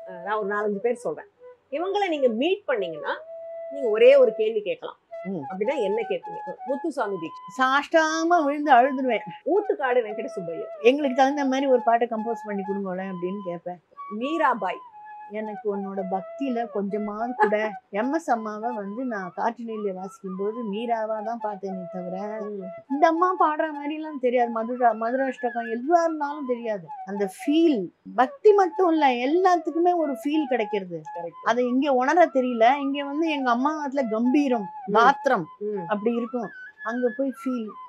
அஹ் நான் ஒரு நாலஞ்சு பேர் சொல்றேன் இவங்களை நீங்க மீட் பண்ணீங்கன்னா நீங்க ஒரே ஒரு கேள்வி கேட்கலாம் ம். அப்படின்னா என்ன கேட்பீங்க முத்துசாமி தீட்சித் சாஷ்டாம விழுந்து அழுதுருவேன் ஊத்துக்காடு வெங்கட சுப்பையர் எங்களுக்கு தகுந்த மாதிரி ஒரு பாட்டை கம்போஸ் பண்ணி கொடுங்களேன் அப்படின்னு கேட்பேன் மீராபாய் எனக்கு உன்னோட பக்தியில கொஞ்சமாவது கூட எம்எஸ் அம்மாவை வந்து நான் காற்றினில வாசிக்கும் போது மீராவா தான் பார்த்தேனே தவிர இந்த அம்மா பாடுற மாதிரி எல்லாம் தெரியாது மதுரா மதுராஷ்டகம் எதுவா இருந்தாலும் தெரியாது அந்த ஃபீல் பக்தி மட்டும் இல்ல எல்லாத்துக்குமே ஒரு ஃபீல் கிடைக்கிறது அதை இங்க உணர தெரியல இங்க வந்து எங்க அம்மா காலத்துல கம்பீரம் ம். பாத்திரம் ம். அப்படி இருக்கும் அங்க போய் ஃபீல்